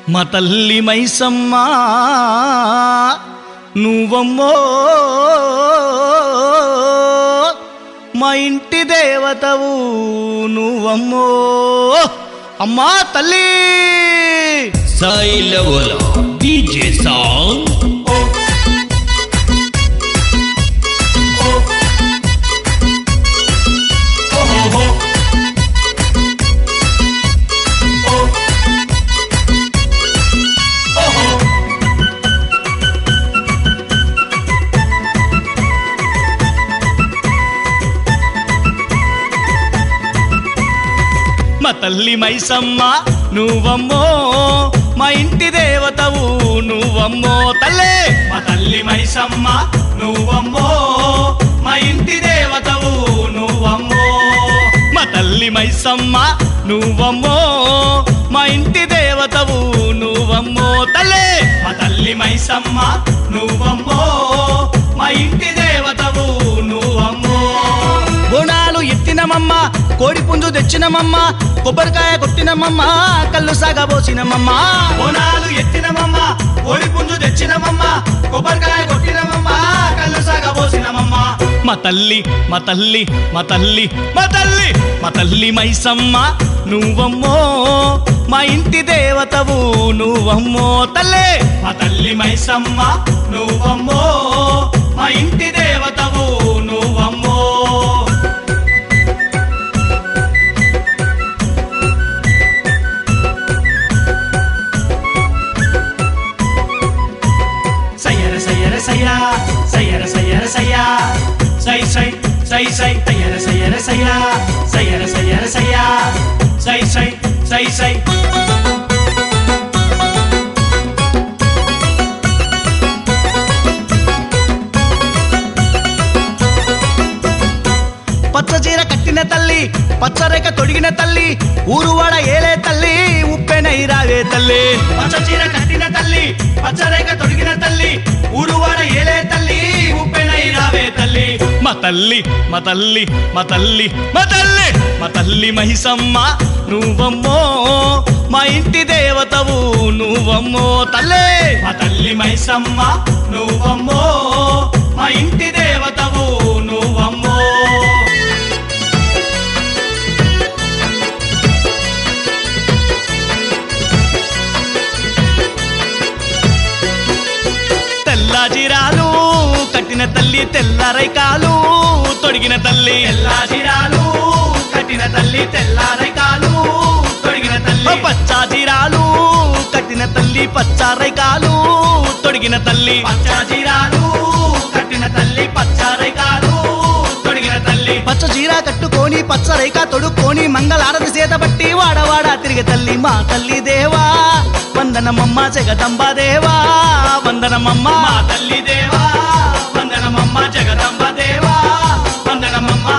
మా తల్లి మైసమ్మ నువ్వమ్మో మా ఇంటి దేవతవు నువ్వమ్మో అమ్మా తల్లి సాయి లెవెల్ డీజే సాంగ్ మా తల్లి మైసమ్మ నువ్వమ్మో మా ఇంటి దేవతవు నువ్వమ్మో తల్లే మా తల్లి మైసమ్మ నువ్వమ్మో మా ఇంటి దేవతవు నువ్వమ్మో మా తల్లి మైసమ్మ నువ్వమ్మో మా ఇంటి దేవతవు నువ్వమ్మో తల్లే మా తల్లి మైసమ్మ నువ్వమ్మో మా ఇంటి దేవతవు నువ్వమ్మో బోనాలు ఎత్తినమమ్మ కోడి పుంజు తెచ్చినమమ్మ కొబ్బరికాయ కొట్టినమమ్మ కళ్ళు సాగబోసినమమ్మ బోనాలు ఎత్తినమమ్మ కోడి పుంజు తెచ్చినమమ్మ కొబ్బరికాయ కొట్టినమమ్మ కళ్ళు సాగబోసినమమ్మ మా తల్లి మా తల్లి మా తల్లి మా తల్లి మా తల్లి మైసమ్మ నువ్వమ్మో మా ఇంటి దేవతవు నువ్వమ్మో తల్లే మా తల్లి మైసమ్మ నువ్వమ్మో మా ఇంటి దేవతవు నువ్వమ్మో సయ్యర సయ్యర సయ్యా సయ్యర సయ్యర సయ్యా సై సై సై సై సయ్యర సయ్యర సయ్యా సయ్యర సయ్యర సయ్యా సై సై సై సై పచ్చ చీర కట్టిన తల్లి పచ్చరేఖ తొడిగిన తల్లి ఊరువాడ ఏలే తల్లి ఉప్పెనై రావే తల్లి పచ్చ చీర కట్టిన తల్లి పచ్చరేఖ తొడిగిన తల్లి ఊరువాడ ఏలే తల్లి ఉప్పెనై రావే తల్లి మా తల్లి మా తల్లి మా తల్లి మా తల్లి మా తల్లి మహిసమ్మ నువ్వమ్మో మా ఇంటి దేవతవు నువ్వమ్మో తల్లే మా తల్లి మైసమ్మ నువ్వమ్మో మా ఇంటి దేవతవు నువ్వమ్మో తెల్లాజిరాలు కట్టిన తల్లి తెల్లారైకాలు తొడిగిన తల్లి తెల్లాజిరాలు కట్టిన తల్లి తెల్లారైకాలు తొడిగిన తల్లి పచ్చాజిరాలు కట్టిన తల్లి పచ్చారైకాలు తొడిగిన తల్లి పచ్చాజిరాలు కట్టిన తల్లి పచ్చారైకాలు తొడిగిన తల్లి పచ్చ చీర కట్టుకొని పచ్చ రేఖ తొడుక్కొని మంగళారతి చేత బట్టి వాడవాడ తిరిగి తల్లి మా తల్లి దేవా వందనమమ్మ జగదంబ దేవా వందనమమ్మ మా తల్లి దేవా వందనమమ్మ జగదంబ దేవా వందనమమ్మ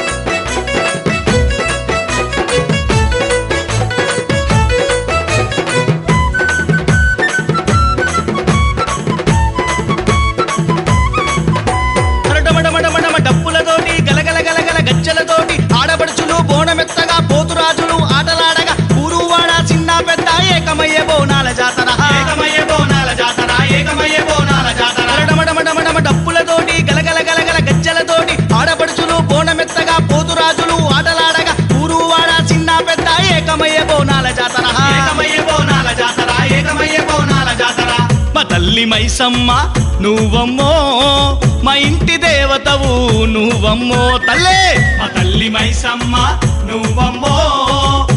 డమడమడమడమ డప్పులతోటి గలగల గలగల గజ్జలతోటి ఆడబడుచులు బోనమెత్తగా పోతురాజులు ఆటలాడగా ఊరువాడ చిన్న పెద్ద ఏకమయ్యే బోనాల జాతర ఏకమయ్యే బోనాల జాతర ఏకమయ్యే బోనాల జాతర డమడమడమడమ డప్పులతోటి గలగల గలగల గజ్జలతోటి ఆడబడుచులు బోనమెత్తగా పోతురాజులు ఆటలాడగా ఊరువాడ చిన్న పెద్ద ఏకమయ్యే బోనాల జాతర ఏకమయ్యే బోనాల జాతర ఏకమయ్యే బోనాల జాతర మా తల్లి మైసమ్మ నువ్వమ్మో మా ఇంటి దేవతవు నువ్వమ్మో తల్లే మా తల్లి మైసమ్మ నువ్వమ్మో